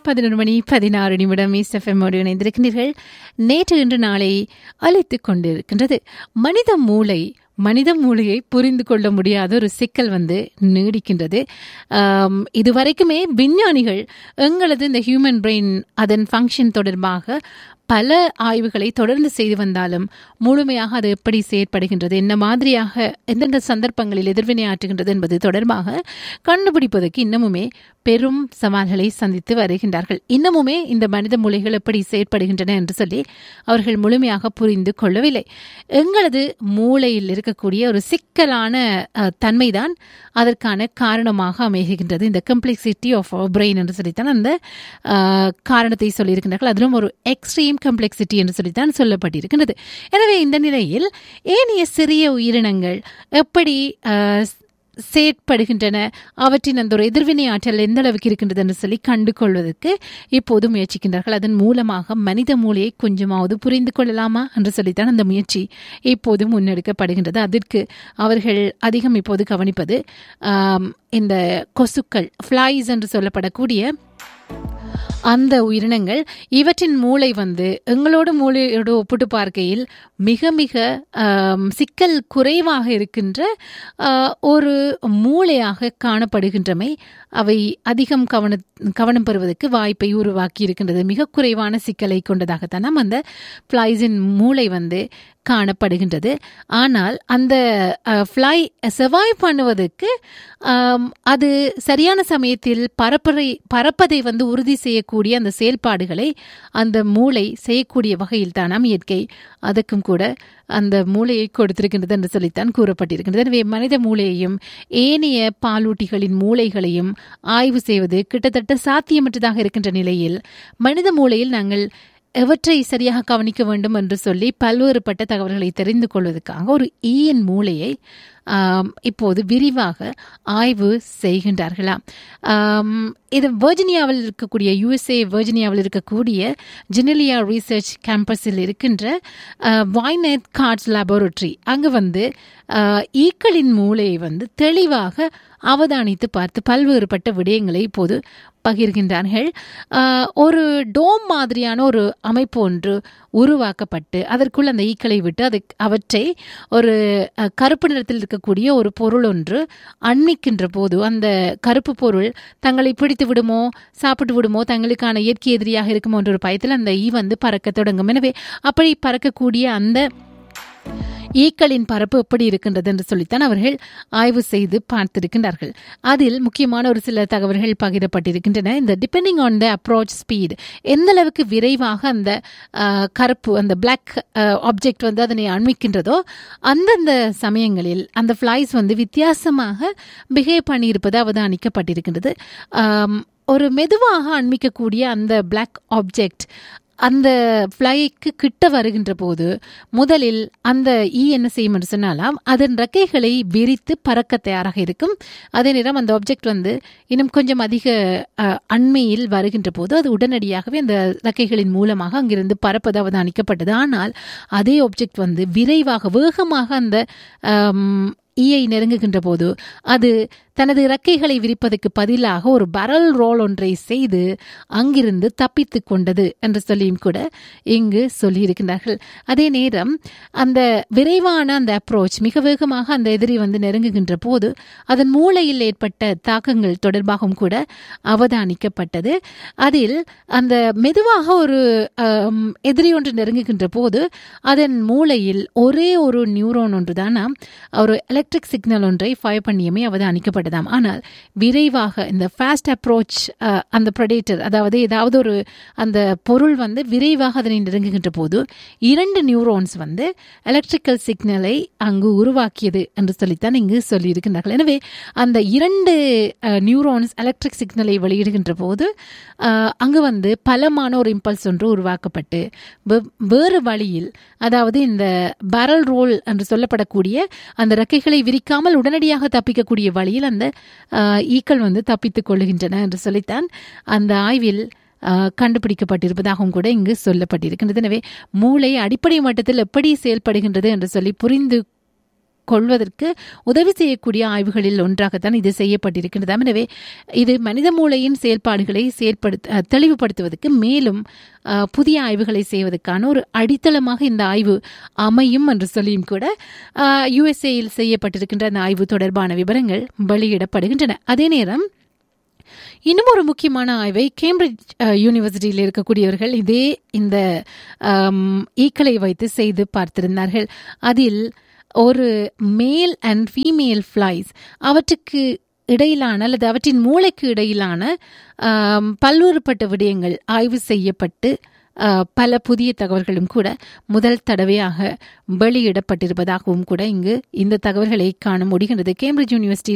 பதினொரு மணி பதினாறு நிமிடம் எஃப்எம்மோடு இணைந்திருக்கின்றீர்கள் நேற்று இன்று நாளை அழைத்துக் கொண்டிருக்கின்றது மனித மூளை மனித மூளையை புரிந்து கொள்ள முடியாத ஒரு சிக்கல் வந்து நீடிக்கின்றது ஆம், இதுவரைக்குமே விஞ்ஞானிகள் எங்களது இந்த ஹியூமன் பிரெயின் அதன் ஃபங்க்ஷன் தொடர்பாக பல ஆய்வுகளை தொடர்ந்து செய்து வந்தாலும் முழுமையாக அது எப்படி செயற்படுகின்றது என்ன மாதிரியாக எந்தெந்த சந்தர்ப்பங்களில் எதிர்வினையாற்றுகின்றது என்பது தொடர்பாக கண்டுபிடிப்பதற்கு இன்னமுமே பெரும் சவால்களை சந்தித்து வருகின்றார்கள் இன்னமுமே இந்த மனித மூளைகள் எப்படி செயற்படுகின்றன என்று சொல்லி அவர்கள் முழுமையாக புரிந்து கொள்ளவில்லை எங்களது மூளையில் இருக்கக்கூடிய ஒரு சிக்கலான அஹ், தன்மைதான் அதற்கான காரணமாக அமைகின்றது இந்த கம்ப்ளெக்சிட்டி ஆஃப் பிரெயின் என்று சொல்லித்தான் அந்த அஹ், காரணத்தை சொல்லியிருக்கின்றார்கள் அதிலும் ஒரு எக்ஸ்ட்ரீம் கம்ப்ளெக்சிட்டி என்று சொல்லித்தான் சொல்லப்பட்டிருக்கின்றது எனவே இந்த நிலையில் ஏனைய சிறிய உயிரினங்கள் எப்படி அஹ், செயற்படுகின்றன அவற்றின் அந்த ஒரு எதிர்வினை ஆற்றல் எந்த அளவுக்கு இருக்கின்றது என்று சொல்லி கண்டு கொள்வதற்கு இப்போது முயற்சிக்கின்றார்கள் அதன் மூலமாக மனித மூளையை கொஞ்சமாவது புரிந்து கொள்ளலாமா என்று சொல்லித்தான் அந்த முயற்சி இப்போது முன்னெடுக்கப்படுகின்றது அதற்கு அவர்கள் அதிகம் இப்போது கவனிப்பது ஆம், இந்த கொசுக்கள் ஃப்ளைஸ் என்று சொல்லப்படக்கூடிய அந்த உயிரினங்கள் இவற்றின் மூளை வந்து எங்களோட மூளையோடு ஒப்பிட்டு பார்க்கையில் மிக மிக ஆம், சிக்கல் குறைவாக இருக்கின்ற ஆ, ஒரு மூளையாக காணப்படுகின்றமை அவை அதிகம் கவன கவனம் பெறுவதற்கு வாய்ப்பை உருவாக்கி இருக்கின்றது மிக குறைவான சிக்கலை கொண்டதாகத்தான் நாம் அந்த ஃப்ளைஸின் மூளை வந்து காணப்படுகின்றது ஆனால் அந்த ஃப்ளை சர்வைவ் பண்ணுவதற்கு ஆம், அது சரியான சமயத்தில் பரப்பதை பறப்பதை வந்து உறுதி செய்யக்கூடிய அந்த செயல்பாடுகளை அந்த மூளை செய்யக்கூடிய வகையில் தானாம் இயற்கை அதுக்கும் கூட அந்த மூளையை கொடுத்திருக்கின்றது என்று சொல்லித்தான் கூறப்பட்டிருக்கின்றது எனவே மனித மூளையையும் ஏனைய பாலூட்டிகளின் மூளைகளையும் ஆய்வு செய்வது கிட்டத்தட்ட சாத்தியமற்றதாக இருக்கின்ற நிலையில் மனித மூளையில் நாங்கள் எவற்றை சரியாக கவனிக்க வேண்டும் என்று சொல்லி பல்வேறுபட்ட தகவல்களை தெரிந்து கொள்வதற்காக ஒரு ஈயின் மூளையை ஆம், இப்போது விரிவாக ஆய்வு செய்கின்றார்களாம் ஆம், இது வெர்ஜினியாவில் இருக்கக்கூடிய யுஎஸ்ஏ வெர்ஜினியாவில் இருக்கக்கூடிய ஜெனலியா ரிசர்ச் கேம்பஸில் இருக்கின்ற வாய்நெட் கார்ட்ஸ் லேபோரட்டரி அங்கு வந்து ஆஹ், ஈக்களின் மூளையை வந்து தெளிவாக அவதானித்து பார்த்து பல்வேறுபட்ட விடயங்களை இப்போது பகிர்கின்றார்கள் ஆஹ், ஒரு டோம் மாதிரியான ஒரு அமைப்பு ஒன்று உருவாக்கப்பட்டு அதற்குள் அந்த ஈக்களை விட்டு அது அவற்றை ஒரு அஹ், கருப்பு நிறத்தில் இருக்கக்கூடிய ஒரு பொருள் ஒன்று அண்மிக்கின்ற போது அந்த கருப்பு பொருள் தங்களை பிடித்து விடுமோ சாப்பிட்டு விடுமோ தங்களுக்கான இயற்கை எதிரியாக இருக்குமோ என்ற ஒரு பயத்தில் அந்த ஈ வந்து பறக்க தொடங்கும் எனவே அப்படி பறக்கக்கூடிய அந்த ஈக்களின் பரப்பு எப்படி இருக்கின்றது என்று சொல்லித்தான் அவர்கள் ஆய்வு செய்து பார்த்திருக்கின்றார்கள் அதில் முக்கியமான ஒரு சில தகவல்கள் பகிரப்பட்டிருக்கின்றன இந்த depending on the approach speed எந்த அளவுக்கு விரைவாக அந்த ஆஹ், கருப்பு அந்த பிளாக் ஆப்ஜெக்ட் வந்து அதனை அண்மிக்கின்றதோ அந்தந்த சமயங்களில் அந்த ஃப்ளைஸ் வந்து வித்தியாசமாக பிஹேவ் பண்ணியிருப்பது அவதானிக்கப்பட்டிருக்கின்றது ஆம், ஒரு மெதுவாக அண்மிக்கக்கூடிய அந்த பிளாக் ஆப்ஜெக்ட் அந்த ஃப்ளைக்கு கிட்ட வருகின்ற போது முதலில் அந்த ஈ என்ன செய்யும் என்று சொன்னாலாம் அதன் ரெக்கைகளை விரித்து பறக்க தயாராக இருக்கும் அதே நேரம் அந்த ஆப்ஜெக்ட் வந்து இன்னும் கொஞ்சம் அதிக அஹ், அண்மையில் வருகின்ற போது அது உடனடியாகவே அந்த ரெக்கைகளின் மூலமாக அங்கிருந்து பறப்பது அவதானிக்கப்பட்டது ஆனால் அதே ஆப்ஜெக்ட் வந்து விரைவாக வேகமாக அந்த ஆம், ஈயை நெருங்குகின்ற போது அது தனது இறக்கைகளை விரிப்பதற்கு பதிலாக ஒரு பரல் ரோல் ஒன்றை செய்து அங்கிருந்து தப்பித்து கொண்டது என்று சொல்லியும் கூட இங்கு சொல்லியிருக்கிறார்கள் அதே நேரம் அந்த விரைவான அந்த அப்ரோச் மிக வேகமாக அந்த எதிரி வந்து நெருங்குகின்ற போது அதன் மூளையில் ஏற்பட்ட தாக்கங்கள் தொடர்பாகவும் கூட அவதானிக்கப்பட்டது அதில் அந்த மெதுவாக ஒரு ஆம், எதிரி ஒன்று நெருங்குகின்ற போது அதன் மூளையில் ஒரே ஒரு நியூரோன் ஒன்றுதான் ஒரு எலக்ட்ரிக் சிக்னல் ஒன்றை ஃபயர் பண்ணியமே அவதானிக்கப்பட்டதாம் ஆனால் விரைவாக இந்த ஃபாஸ்ட் அப்ரோச் அந்த ப்ரெடேட்டர் அதாவது ஏதாவது ஒரு அந்த பொருள் வந்து விரைவாக அதனை நெருங்குகின்ற போது இரண்டு நியூரோன்ஸ் வந்து எலக்ட்ரிக்கல் சிக்னலை அங்கு உருவாக்கியது என்று சொல்லித்தான் இங்கு சொல்லியிருக்கின்றார்கள் எனவே அந்த இரண்டு நியூரோன்ஸ் எலக்ட்ரிக் சிக்னலை வெளியிடுகின்ற போது அஹ், அங்கு வந்து பலமான ஒரு இம்பல்ஸ் ஒன்று உருவாக்கப்பட்டு வே- வேறு வழியில் அதாவது இந்த பரல் ரோல் என்று சொல்லப்படக்கூடிய அந்த ரெக்கைகளை விரிக்காமல் உடனடியாக தப்பிக்கக்கூடிய வழியில் அந்த அஹ், ஈக்கள் வந்து தப்பித்துக் கொள்ளுகின்றன என்று சொல்லித்தான் அந்த ஆய்வில் அஹ், கண்டுபிடிக்கப்பட்டிருப்பதாகவும் கூட இங்கு சொல்லப்பட்டிருக்கின்றது எனவே மூளை அடிப்படை மட்டத்தில் எப்படி செயல்படுகின்றது என்று சொல்லி புரிந்து கொள்வதற்கு உதவி செய்யக்கூடிய ஆய்வுகளில் ஒன்றாகத்தான் இது செய்யப்பட்டிருக்கின்றது எனவே இது மனித மூளையின் செயல்பாடுகளை செயற்படுத்த அஹ், தெளிவுபடுத்துவதற்கு மேலும் அஹ், புதிய ஆய்வுகளை செய்வதற்கான ஒரு அடித்தளமாக இந்த ஆய்வு அமையும் என்று சொல்லியும் கூட யுஎஸ்ஏயில் செய்யப்பட்டிருக்கின்ற அந்த ஆய்வு தொடர்பான விவரங்கள் வெளியிடப்படுகின்றன அதே நேரம் இன்னும் ஒரு முக்கியமான ஆய்வை கேம்பிரிட்ஜ் அஹ், யூனிவர்சிட்டியில் இருக்கக்கூடியவர்கள் இதே இந்த ஆம், ஈக்களை வைத்து செய்து பார்த்திருந்தார்கள் அதில் ஒரு மேல் அண்ட் ஃபீமேல் ஃப்ளைஸ் அவற்றுக்கு இடையிலான அல்லது அவற்றின் மூளைக்கு இடையிலான ஆம், பல்வேறுபட்ட விடயங்கள் ஆய்வு செய்யப்பட்டு அஹ், பல புதிய தகவல்களும் கூட முதல் தடவையாக வெளியிடப்பட்டிருப்பதாகவும் கூட இங்கு இந்த தகவல்களை காண முடிகின்றது கேம்பிரிட்ஜ் யூனிவர்சிட்டி